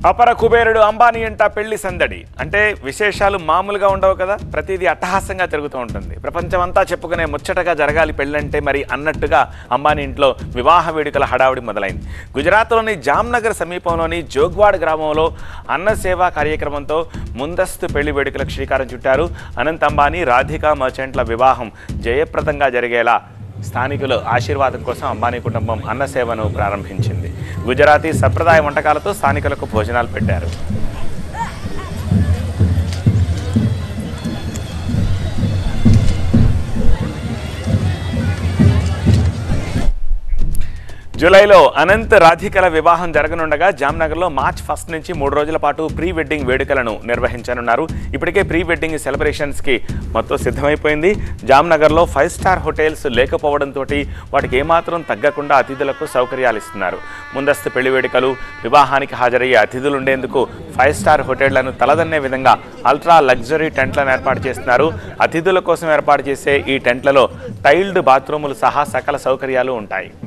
అపర కుబేరుడు అంబానీ అంట పెళ్లి సందడి అంటే విశేషాలు మామూలుగా ఉండవు కదా ప్రతిదీ అట్టహాసంగా జరుగుతూ ఉంటుంది ప్రపంచమంతా చెప్పుకునే ముచ్చటగా జరగాలి పెళ్ళంటే మరి అన్నట్టుగా అంబానీ ఇంట్లో వివాహ వేడుకల హడావుడి మొదలైంది గుజరాత్లోని జామ్నగర్ సమీపంలోని జోగ్వాడ్ గ్రామంలో అన్న సేవా కార్యక్రమంతో ముందస్తు పెళ్లి వేడుకలకు శ్రీకారం చుట్టారు అనంత్ అంబానీ రాధికా మర్చెంట్ల వివాహం జయప్రదంగా జరిగేలా స్థానికులు ఆశీర్వాదం కోసం అంబానీ కుటుంబం అన్న సేవను ప్రారంభించింది గుజరాతీ సంప్రదాయ వంటకాలతో స్థానికులకు భోజనాలు పెట్టారు జూలైలో అనంత్ రాధికల వివాహం జరగనుండగా జామ్నగర్లో మార్చ్ ఫస్ట్ నుంచి మూడు రోజుల పాటు ప్రీ వెడ్డింగ్ వేడుకలను నిర్వహించనున్నారు ఇప్పటికే ప్రీ వెడ్డింగ్ సెలబ్రేషన్స్కి మొత్తం సిద్ధమైపోయింది జామ్నగర్లో ఫైవ్ స్టార్ హోటల్స్ లేకపోవడంతో వాటికి ఏమాత్రం తగ్గకుండా అతిథులకు సౌకర్యాలు ఇస్తున్నారు ముందస్తు పెళ్లి వేడుకలు వివాహానికి హాజరయ్యే అతిథులు ఉండేందుకు ఫైవ్ స్టార్ హోటళ్లను తలదన్నే విధంగా అల్ట్రా లగ్జరీ టెంట్లను ఏర్పాటు చేస్తున్నారు అతిథుల కోసం ఏర్పాటు చేసే ఈ టెంట్లలో టైల్డ్ బాత్రూములు సహా సకల సౌకర్యాలు ఉంటాయి